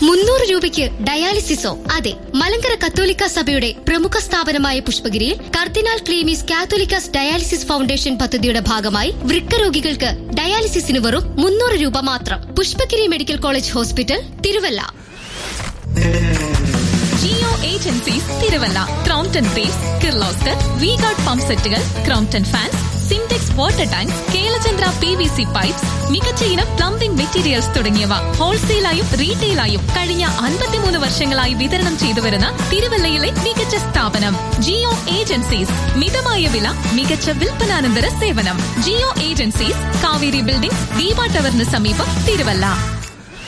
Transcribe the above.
മുന്നൂറ് രൂപയ്ക്ക് ഡയാലിസിസോ അതെ മലങ്കര കത്തോലിക്ക സഭയുടെ പ്രമുഖ സ്ഥാപനമായ പുഷ്പഗിരിയിൽ കർദിനാൾ ക്ലീമീസ് കാത്തോലിക്കാസ് ഡയാലിസിസ് ഫൗണ്ടേഷൻ പദ്ധതിയുടെ ഭാഗമായി വൃക്ക രോഗികൾക്ക് ഡയാലിസിസിന് വെറും മുന്നൂറ് രൂപ മാത്രം Pushpagiri medical college hospital Thiruvalla Jio agencies Thiruvalla Crompton ബ്രേസ് കിർലോസ്കർ വി ഗാർഡ് പമ്പ് സെറ്റുകൾ Crompton fans Simtex water tank Kelachandra P V C pipes മികച്ച ഇനം പ്ലംബിംഗ് മെറ്റീരിയൽസ് തുടങ്ങിയവ ഹോൾസെയിലായും റീറ്റെയിലായും കഴിഞ്ഞ അൻപത്തിമൂന്ന് വർഷങ്ങളായി വിതരണം ചെയ്തു വരുന്ന തിരുവല്ലയിലെ മികച്ച സ്ഥാപനം ജിയോ ഏജൻസീസ് മിതമായ വില മികച്ച വിൽപ്പനാനന്തര സേവനം ജിയോ ഏജൻസീസ് കാവേരി ബിൽഡിംഗ് ദീപ ടവറിന് സമീപം തിരുവല്ല